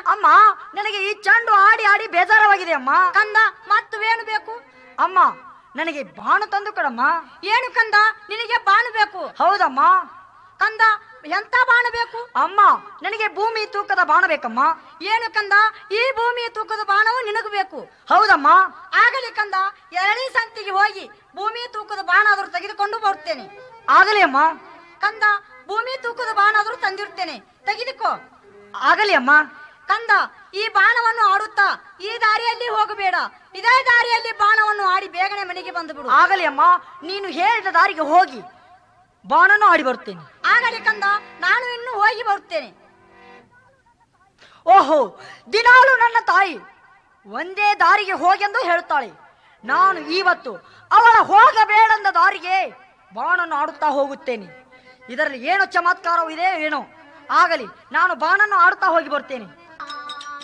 ಅಮ್ಮ ನನಗೆ ಈ ಚೆಂಡು ಆಡಿ ಆಡಿ ಬೇಜಾರವಾಗಿದೆ ಅಮ್ಮ ಕಂದ ಮತ್ತವೇನು ಬೇಕು ಅಮ್ಮ ನನಗೆ ಬಾಣ ತಂದು ಕೊಡಮ್ಮ ಏನು ಕಂದ ನಿನಗೆ ಬಾಣ ಬೇಕು ಹೌದಮ್ಮ ಕಂದ ಎಂತ ಬಾಣ ಬೇಕು ಅಮ್ಮ ನನಗೆ ಭೂಮಿ ತೂಕದ ಬಾಣ ಬೇಕಮ್ಮ ಏನು ಕಂದ ಈ ಭೂಮಿಯ ತೂಕದ ಬಾಣವು ನಿನಗೆ ಬೇಕು ಹೌದಮ್ಮ ಆಗಲಿ ಕಂದ ಎರಡನೇ ಸಂತಿಗೆ ಹೋಗಿ ಭೂಮಿಯ ತೂಕದ ಬಾಣ ಆದರೂ ತೆಗೆದುಕೊಂಡು ಬರುತ್ತೇನೆ ಆಗಲಿ ಅಮ್ಮ ಕಂದ ಭೂಮಿ ತೂಕದ ಬಾಣ ಆದರೂ ತಂದಿರುತ್ತೇನೆ ತೆಗೆದುಕೋ ಆಗಲಿ ಅಮ್ಮ ಕಂದ ಈ ಬಾಣವನ್ನು ಆಡುತ್ತಾ ಈ ದಾರಿಯಲ್ಲಿ ಹೋಗಬೇಡ ಇದೇ ದಾರಿಯಲ್ಲಿ ಬಾಣವನ್ನು ಆಡಿ ಬೇಗನೆ ಮನೆಗೆ ಬಂದು ಬಿಡು ಆಗಲಿ ಅಮ್ಮ ನೀನು ಹೇಳಿದ ದಾರಿಗೆ ಹೋಗಿ ಬಾಣನು ಆಡಿ ಬರುತ್ತೇನೆ ಆಗಲಿ ಕಂದ ನಾನು ಇನ್ನು ಹೋಗಿ ಬರುತ್ತೇನೆ ಓಹೋ ದಿನಾಲು ನನ್ನ ತಾಯಿ ಒಂದೇ ದಾರಿಗೆ ಹೋಗೆಂದು ಹೇಳುತ್ತಾಳೆ ನಾನು ಇವತ್ತು ಅವಳ ಹೋಗಬೇಡಂದ ದಾರಿಗೆ ಬಾಣನ್ನು ಆಡುತ್ತಾ ಹೋಗುತ್ತೇನೆ ಇದರಲ್ಲಿ ಏನೋ ಚಮತ್ಕಾರವಿದೆ ಏನೋ ಆಗಲಿ ನಾನು ಬಾಣನ್ನು ಆಡುತ್ತಾ ಹೋಗಿ ಬರ್ತೇನೆ